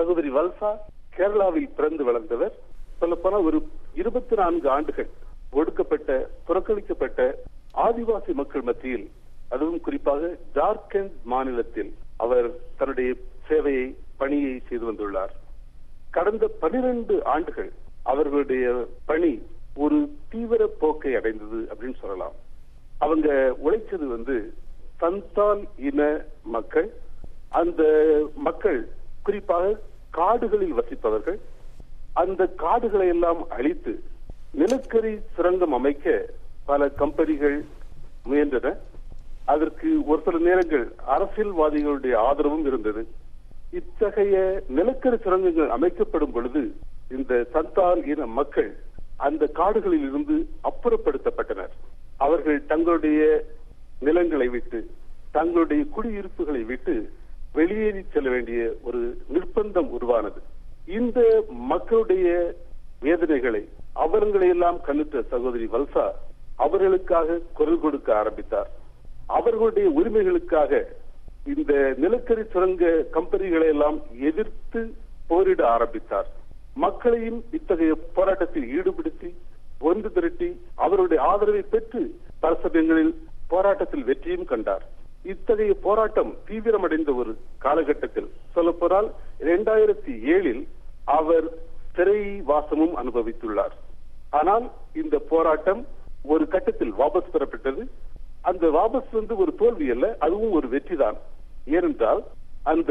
சகோதரி வல்சா கேரளாவில் பிறந்து வளர்ந்தவர் சொல்லப்போனா ஒரு இருபத்தி நான்கு ஆண்டுகள் ஒடுக்கப்பட்ட புறக்கணிக்கப்பட்ட ஆதிவாசி மக்கள் மத்தியில் அதுவும் குறிப்பாக ஜார்க்கண்ட் மாநிலத்தில் அவர் தன்னுடைய சேவையை பணியை செய்து வந்துள்ளார் கடந்த பனிரெண்டு ஆண்டுகள் அவர்களுடைய பணி ஒரு தீவிர போக்கை அடைந்தது அப்படின்னு சொல்லலாம் அவங்க உழைச்சது வந்து சந்தால் இன மக்கள் அந்த மக்கள் குறிப்பாக காடுகளில் வசிப்பவர்கள் அந்த காடுகளை எல்லாம் அழித்து நிலக்கரி சுரங்கம் அமைக்க பல கம்பெனிகள் முயன்றன அதற்கு ஒரு சில நேரங்கள் அரசியல்வாதிகளுடைய ஆதரவும் இருந்தது இத்தகைய நிலக்கரி சுரங்கங்கள் அமைக்கப்படும் பொழுது இந்த சந்தால் இன மக்கள் அந்த காடுகளில் இருந்து அப்புறப்படுத்தப்பட்டனர் அவர்கள் தங்களுடைய நிலங்களை விட்டு தங்களுடைய குடியிருப்புகளை விட்டு வெளியேறி செல்ல வேண்டிய ஒரு நிர்பந்தம் உருவானது இந்த மக்களுடைய வேதனைகளை அவர்களை எல்லாம் கண்ணுற்ற சகோதரி வல்சா அவர்களுக்காக குரல் கொடுக்க ஆரம்பித்தார் அவர்களுடைய உரிமைகளுக்காக இந்த நிலக்கரி சுரங்க கம்பெனிகளை எல்லாம் எதிர்த்து போரிட ஆரம்பித்தார் மக்களையும் இத்தகைய போராட்டத்தில் ஈடுபடுத்தி ஒன்று திரட்டி அவருடைய ஆதரவை பெற்று பல சமயங்களில் போராட்டத்தில் வெற்றியும் கண்டார் இத்தகைய போராட்டம் தீவிரமடைந்த ஒரு காலகட்டத்தில் சொல்லப்போனால் இரண்டாயிரத்தி ஏழில் அவர் சிறை வாசமும் அனுபவித்துள்ளார் ஆனால் இந்த போராட்டம் ஒரு கட்டத்தில் வாபஸ் பெறப்பட்டது அந்த வாபஸ் வந்து ஒரு தோல்வி அல்ல அதுவும் ஒரு வெற்றி தான் ஏனென்றால் அந்த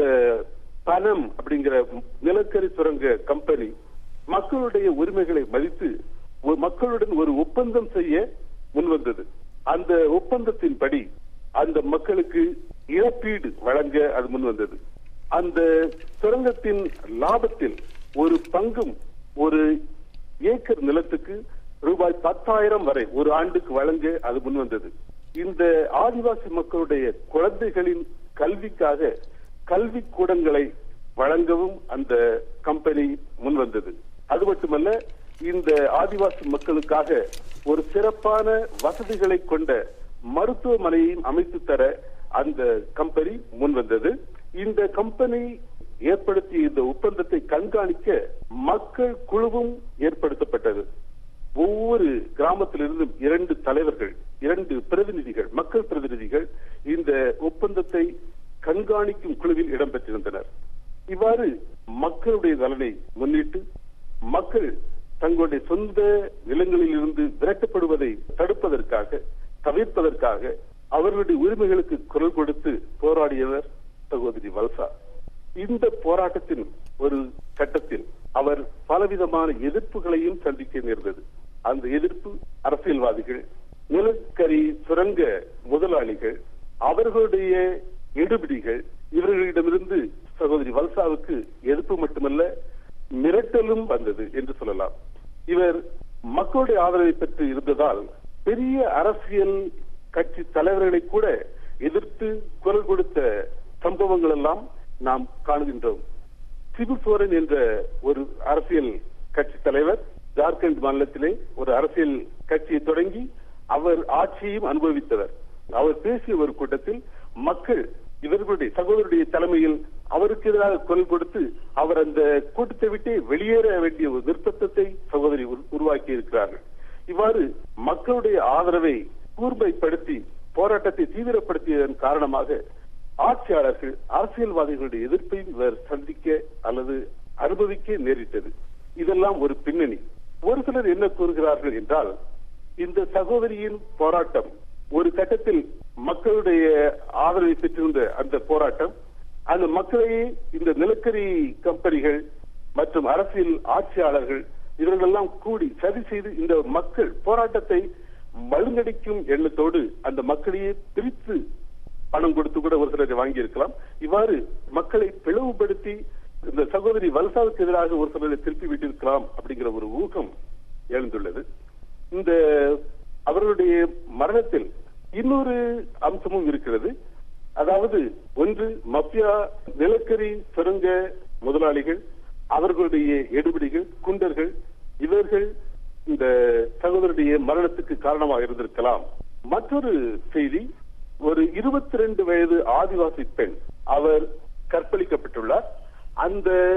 பணம் அப்படிங்கிற நிலக்கரி சுரங்க கம்பெனி மக்களுடைய உரிமைகளை மதித்து ஒரு மக்களுடன் ஒரு ஒப்பந்தம் செய்ய முன்வந்தது அந்த ஒப்பந்தத்தின்படி அந்த மக்களுக்கு இழப்பீடு வழங்க அது முன்வந்தது அந்த சுரங்கத்தின் லாபத்தில் ஒரு பங்கும் ஒரு ஏக்கர் நிலத்துக்கு ரூபாய் பத்தாயிரம் வரை ஒரு ஆண்டுக்கு வழங்க அது முன்வந்தது இந்த ஆதிவாசி மக்களுடைய குழந்தைகளின் கல்விக்காக கல்வி கூடங்களை வழங்கவும் அந்த கம்பெனி முன்வந்தது அது மட்டுமல்ல இந்த ஆதிவாசி மக்களுக்காக ஒரு சிறப்பான வசதிகளை கொண்ட மருத்துவமனையையும் அமைத்து தர அந்த கம்பெனி முன்வந்தது இந்த கம்பெனி ஏற்படுத்திய இந்த ஒப்பந்தத்தை கண்காணிக்க மக்கள் குழுவும் ஏற்படுத்தப்பட்டது ஒவ்வொரு கிராமத்திலிருந்தும் இரண்டு தலைவர்கள் இரண்டு பிரதிநிதிகள் மக்கள் பிரதிநிதிகள் இந்த ஒப்பந்தத்தை கண்காணிக்கும் குழுவில் இடம்பெற்றிருந்தனர் இவ்வாறு மக்களுடைய நலனை முன்னிட்டு மக்கள் தங்களுடைய சொந்த நிலங்களில் இருந்து விரட்டப்படுவதை தடுப்பதற்காக தவிர்ப்பதற்காக அவர்களுடைய உரிமைகளுக்கு குரல் கொடுத்து போராடியவர் சகோதரி வல்சா இந்த போராட்டத்தின் ஒரு கட்டத்தில் அவர் பலவிதமான எதிர்ப்புகளையும் சந்திக்க நேர்ந்தது அந்த எதிர்ப்பு அரசியல்வாதிகள் நிலக்கரி சுரங்க முதலாளிகள் அவர்களுடைய எடுபிடிகள் இவர்களிடமிருந்து சகோதரி வல்சாவுக்கு எதிர்ப்பு மட்டுமல்ல மிரட்டலும் வந்தது என்று சொல்லலாம் இவர் மக்களுடைய ஆதரவை பெற்று இருந்ததால் பெரிய அரசியல் கட்சி தலைவர்களை கூட எதிர்த்து குரல் கொடுத்த சம்பவங்கள் எல்லாம் நாம் காணுகின்றோம் சிபு சோரன் என்ற ஒரு அரசியல் கட்சி தலைவர் ஜார்க்கண்ட் மாநிலத்திலே ஒரு அரசியல் கட்சியை தொடங்கி அவர் ஆட்சியையும் அனுபவித்தவர் அவர் பேசிய ஒரு கூட்டத்தில் மக்கள் இவர்களுடைய சகோதரருடைய தலைமையில் அவருக்கு எதிராக குரல் கொடுத்து அவர் அந்த கூட்டத்தை விட்டு வெளியேற வேண்டிய ஒரு நிர்பந்தத்தை சகோதரி உருவாக்கி இருக்கிறார்கள் இவ்வாறு மக்களுடைய ஆதரவை கூர்மைப்படுத்தி போராட்டத்தை தீவிரப்படுத்தியதன் காரணமாக ஆட்சியாளர்கள் அரசியல்வாதிகளுடைய எதிர்ப்பையும் இவர் சந்திக்க அல்லது அனுபவிக்க நேரிட்டது இதெல்லாம் ஒரு பின்னணி ஒரு சிலர் என்ன கூறுகிறார்கள் என்றால் இந்த சகோதரியின் போராட்டம் ஒரு கட்டத்தில் மக்களுடைய ஆதரவை பெற்றிருந்த அந்த போராட்டம் அந்த மக்களையே இந்த நிலக்கரி கம்பெனிகள் மற்றும் அரசியல் ஆட்சியாளர்கள் இவர்களெல்லாம் கூடி சதி செய்து இந்த மக்கள் போராட்டத்தை மழுங்கடிக்கும் எண்ணத்தோடு அந்த மக்களையே பிரித்து பணம் கொடுத்து கூட ஒரு சிலரை வாங்கி இருக்கலாம் இவ்வாறு மக்களை பிளவுபடுத்தி இந்த சகோதரி வல்சாவுக்கு எதிராக ஒரு சிலரை திருப்பி விட்டிருக்கலாம் அப்படிங்கிற ஒரு ஊகம் எழுந்துள்ளது இந்த அவர்களுடைய மரணத்தில் இன்னொரு அம்சமும் இருக்கிறது அதாவது ஒன்று மப்பியா நிலக்கரி சுரங்க முதலாளிகள் அவர்களுடைய எடுபிடிகள் குண்டர்கள் இவர்கள் இந்த சகோதரருடைய மரணத்துக்கு காரணமாக இருந்திருக்கலாம் மற்றொரு செய்தி ஒரு இருபத்தி ரெண்டு வயது ஆதிவாசி பெண் அவர் கற்பழிக்கப்பட்டுள்ளார் அந்த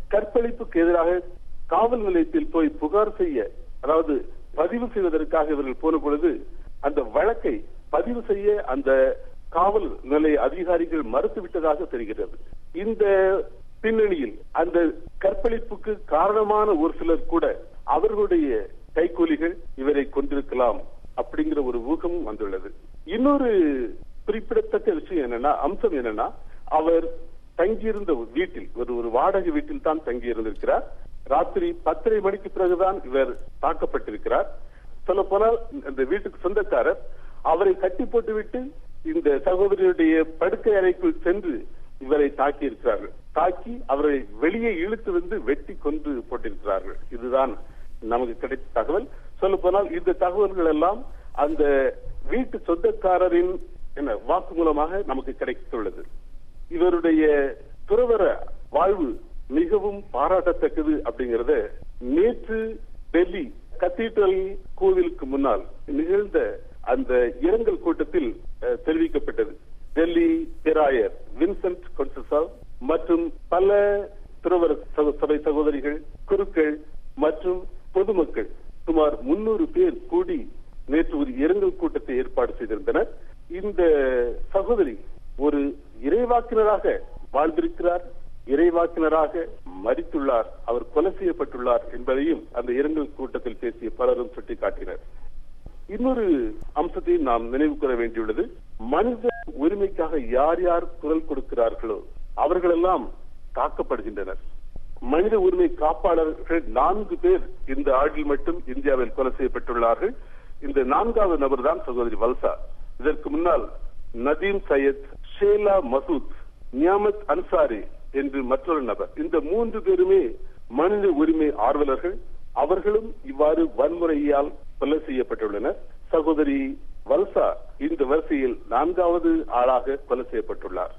கற்பழிப்புக்கு எதிராக காவல் நிலையத்தில் போய் புகார் செய்ய அதாவது பதிவு செய்வதற்காக இவர்கள் போன பொழுது அந்த வழக்கை பதிவு செய்ய அந்த காவல் நிலைய அதிகாரிகள் மறுத்துவிட்டதாக தெரிகிறது இந்த பின்னணியில் அந்த கற்பழிப்புக்கு காரணமான ஒரு சிலர் கூட அவர்களுடைய கைக்கூலிகள் இவரை கொண்டிருக்கலாம் அப்படிங்கிற ஒரு ஊகமும் வந்துள்ளது இன்னொரு குறிப்பிடத்தக்க விஷயம் என்னன்னா அம்சம் என்னன்னா அவர் தங்கியிருந்த வீட்டில் ஒரு ஒரு வாடகை வீட்டில் தான் தங்கியிருந்திருக்கிறார் ராத்திரி பத்தரை மணிக்கு பிறகுதான் இவர் தாக்கப்பட்டிருக்கிறார் சொல்ல போனால் இந்த வீட்டுக்கு சொந்தக்காரர் அவரை கட்டி போட்டுவிட்டு இந்த சகோதரியுடைய படுக்கை அறைக்குள் சென்று இவரை தாக்கி இருக்கிறார்கள் தாக்கி அவரை வெளியே இழுத்து வந்து வெட்டி கொன்று போட்டிருக்கிறார்கள் இதுதான் நமக்கு கிடைத்த தகவல் சொல்ல போனால் இந்த தகவல்கள் எல்லாம் அந்த வீட்டு சொந்தக்காரரின் என்ன வாக்கு மூலமாக நமக்கு கிடைத்துள்ளது இவருடைய துறவர வாழ்வு மிகவும் பாராட்டத்தக்கது அப்படிங்கறத நேற்று டெல்லி கத்தீட்ரல் கோவிலுக்கு முன்னால் நிகழ்ந்த அந்த இரங்கல் கூட்டத்தில் தெரிவிக்கப்பட்டது டெல்லி பேராயர் வின்சென்ட் கொன்சசாவ் மற்றும் பல துறவர சபை சகோதரிகள் குருக்கள் மற்றும் பொதுமக்கள் சுமார் முன்னூறு பேர் கூடி நேற்று ஒரு இரங்கல் கூட்டத்தை ஏற்பாடு செய்திருந்தனர் இந்த சகோதரி ஒரு இறைவாக்கினராக வாழ்ந்திருக்கிறார் இறைவாக்கினராக மறித்துள்ளார் அவர் கொலை செய்யப்பட்டுள்ளார் என்பதையும் அந்த இரங்கல் கூட்டத்தில் பேசிய பலரும் சுட்டிக்காட்டினர் இன்னொரு அம்சத்தையும் நாம் நினைவு கூற வேண்டியுள்ளது மனித உரிமைக்காக யார் யார் குரல் கொடுக்கிறார்களோ அவர்களெல்லாம் தாக்கப்படுகின்றனர் மனித உரிமை காப்பாளர்கள் நான்கு பேர் இந்த ஆண்டில் மட்டும் இந்தியாவில் கொலை செய்யப்பட்டுள்ளார்கள் இந்த நான்காவது நபர் தான் சகோதரி வல்சா இதற்கு முன்னால் நதீம் சையத் ஷேலா மசூத் நியாமத் அன்சாரி என்று மற்றொரு நபர் இந்த மூன்று பேருமே மனித உரிமை ஆர்வலர்கள் அவர்களும் இவ்வாறு வன்முறையால் கொலை செய்யப்பட்டுள்ளனர் சகோதரி வல்சா இந்த வரிசையில் நான்காவது ஆளாக கொலை செய்யப்பட்டுள்ளார்